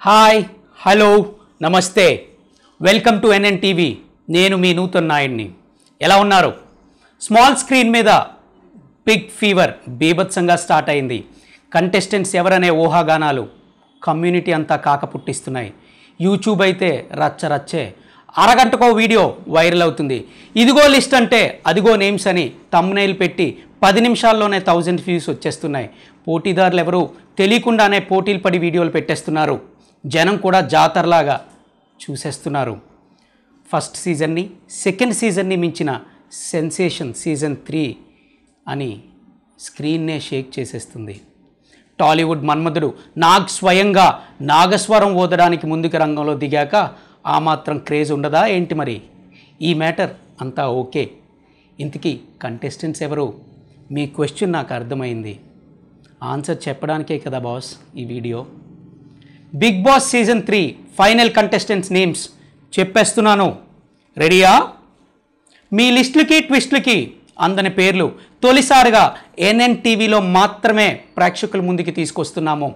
hi hello namaste welcome to NN TV నేను మీ నూతన్ నాయుడిని ఎలా ఉన్నారు స్మాల్ స్క్రీన్ మీద బిగ్ ఫీవర్ బీభత్సంగా స్టార్ట్ అయింది కంటెస్టెంట్స్ ఎవరనే ఊహాగానాలు కమ్యూనిటీ అంతా కాక పుట్టిస్తున్నాయి యూట్యూబ్ అయితే రచ్చ రచ్చే అరగంటకో వీడియో వైరల్ అవుతుంది ఇదిగో లిస్ట్ అంటే అదిగో నేమ్స్ అని తమ్నైల్ పెట్టి పది నిమిషాల్లోనే థౌజండ్ వ్యూస్ వచ్చేస్తున్నాయి పోటీదారులు ఎవరు తెలియకుండానే పోటీలు పడి వీడియోలు పెట్టేస్తున్నారు జనం కూడా జాతరలాగా చూసేస్తున్నారు ఫస్ట్ సీజన్ని సెకండ్ సీజన్ని మించిన సెన్సేషన్ సీజన్ త్రీ అని స్క్రీన్నే షేక్ చేసేస్తుంది టాలీవుడ్ మన్మధుడు నాగ్ స్వయంగా నాగస్వరం ఓదడానికి ముందుకు రంగంలో దిగాక ఆ మాత్రం క్రేజ్ ఉండదా ఏంటి మరి ఈ మ్యాటర్ అంతా ఓకే ఇంతకీ కంటెస్టెంట్స్ ఎవరు మీ క్వశ్చన్ నాకు అర్థమైంది ఆన్సర్ చెప్పడానికే కదా బాస్ ఈ video Bigg Boss season three final contestants names చెప్పేస్తున్నాను రెడీయా మీ లిస్టులకి ట్విస్టులకి అందని పేర్లు తొలిసారిగా ఎన్ఎన్ టీవీలో మాత్రమే ప్రేక్షకుల ముందుకి తీసుకొస్తున్నాము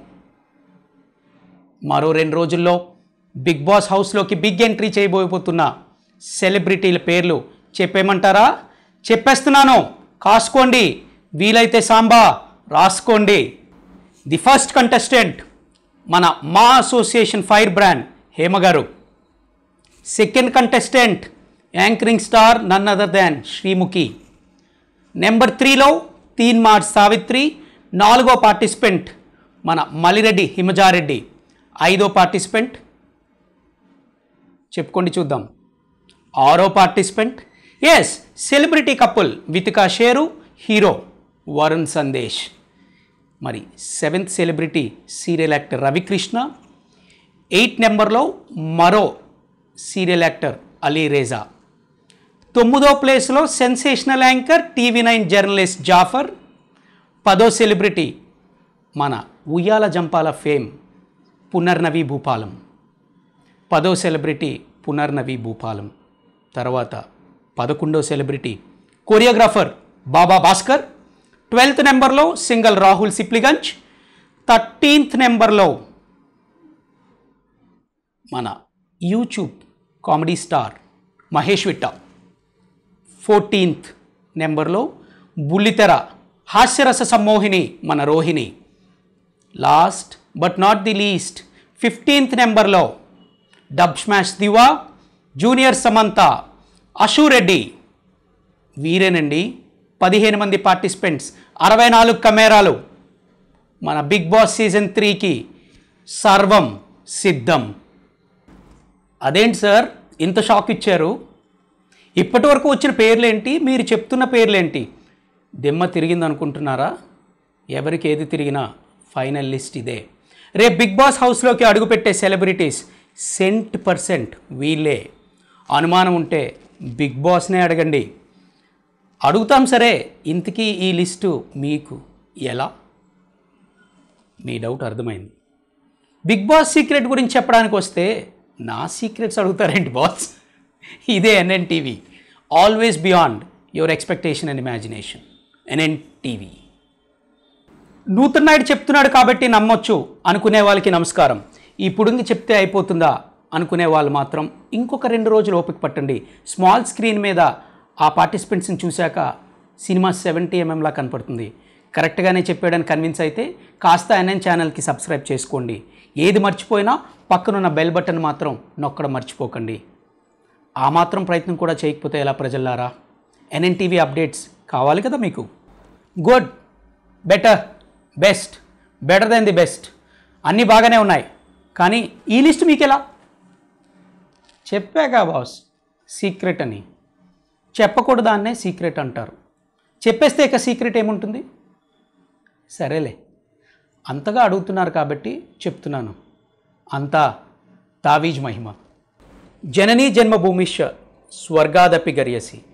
మరో రెండు రోజుల్లో బిగ్ బాస్ హౌస్లోకి బిగ్ ఎంట్రీ చేయబోయబోతున్న సెలబ్రిటీల పేర్లు చెప్పేమంటారా చెప్పేస్తున్నాను కాసుకోండి వీలైతే సాంబా రాసుకోండి ది ఫస్ట్ కంటెస్టెంట్ మన మా association fire brand Hema garu second contestant anchoring star none other than Sreemukhi number త్రీలో తీన్ మార్చ్ సావిత్రి నాలుగో పార్టిసిపెంట్ మన మలిరెడ్డి హిమజారెడ్డి ఐదో పార్టిసిపెంట్ చెప్పుకోండి చూద్దాం ఆరో participant yes celebrity couple Vithika Sheru hero Varun Sandesh మరి seventh celebrity serial actor Ravikrishna eight నెంబర్లో మరో సీరియల్ యాక్టర్ అలీ రేజా తొమ్మిదో ప్లేస్లో sensational anchor TV nine journalist Jaffar పదో సెలబ్రిటీ మన ఉయ్యాల జంపాల ఫేమ్ పునర్నవి భూపాలం పదో సెలబ్రిటీ పునర్నవి భూపాలం తర్వాత పదకొండో celebrity choreographer Baba Bhaskar twelfth నెంబర్లో సింగల్ రాహుల్ సిప్లిగంజ్ థర్టీన్త్ నెంబర్లో మన YouTube comedy star Mahesh Vitta fourteenth నెంబర్లో బుల్లితెర హాస్యరస సమ్మోహిని మన Rohini last but not the least fifteenth నెంబర్లో Dubsmash diva junior Samantha Ashu Reddy వీరేనండి పదిహేను మంది పార్టిసిపెంట్స్ అరవై నాలుగు కెమెరాలు మన బిగ్ బాస్ సీజన్ త్రీకి సర్వం సిద్ధం అదేంటి సార్ ఇంత షాక్ ఇచ్చారు ఇప్పటి వరకు వచ్చిన పేర్లేంటి మీరు చెప్తున్న పేర్లేంటి దిమ్మ తిరిగింది అనుకుంటున్నారా ఎవరికి ఏది తిరిగినా ఫైనల్ లిస్ట్ ఇదే రేపు బిగ్ బాస్ హౌస్లోకి అడుగుపెట్టే సెలబ్రిటీస్ సెంట్ పర్సెంట్ వీళ్ళే అనుమానం ఉంటే బిగ్ బాస్నే అడగండి అడుగుతాం సరే ఇంతకీ ఈ లిస్టు మీకు ఎలా మీ డౌట్ అర్థమైంది బిగ్ బాస్ సీక్రెట్ గురించి చెప్పడానికి వస్తే నా సీక్రెట్స్ అడుగుతారేంటి బాస్ ఇదే NN TV always beyond your expectation and imagination NN TV Nutan Naidu చెప్తున్నాడు కాబట్టి నమ్మొచ్చు అనుకునే వాళ్ళకి నమస్కారం ఈ పుడుంగి చెప్తే అయిపోతుందా అనుకునే వాళ్ళు మాత్రం ఇంకొక రెండు రోజులు ఓపిక పట్టండి స్మాల్ స్క్రీన్ మీద ఆ పార్టిసిపెంట్స్ని చూశాక సినిమా సెవెంటీ ఎంఎంలా కనపడుతుంది కరెక్ట్గానే చెప్పాడని కన్విన్స్ అయితే కాస్త ఎన్ఎన్ ఛానల్కి సబ్స్క్రైబ్ చేసుకోండి ఏది మర్చిపోయినా పక్కనున్న బెల్ బటన్ మాత్రం నొక్కడం మర్చిపోకండి ఆ మాత్రం ప్రయత్నం కూడా చేయకపోతే ఎలా ప్రజల్లారా ఎన్ఎన్ టీవీ అప్డేట్స్ కావాలి కదా మీకు good better best better than the best అన్నీ బాగానే ఉన్నాయి కానీ ఈ లిస్ట్ మీకు ఎలా చెప్పాక బాస్ సీక్రెట్ అని చెప్పకూడదాన్నే సీక్రెట్ అంటారు చెప్పేస్తే ఇక సీక్రెట్ ఏముంటుంది సరేలే అంతగా అడుగుతున్నారు కాబట్టి చెప్తున్నాను అంతా తావీజ్ మహిమ జననీ జన్మభూమిష స్వర్గాదపి గర్యసి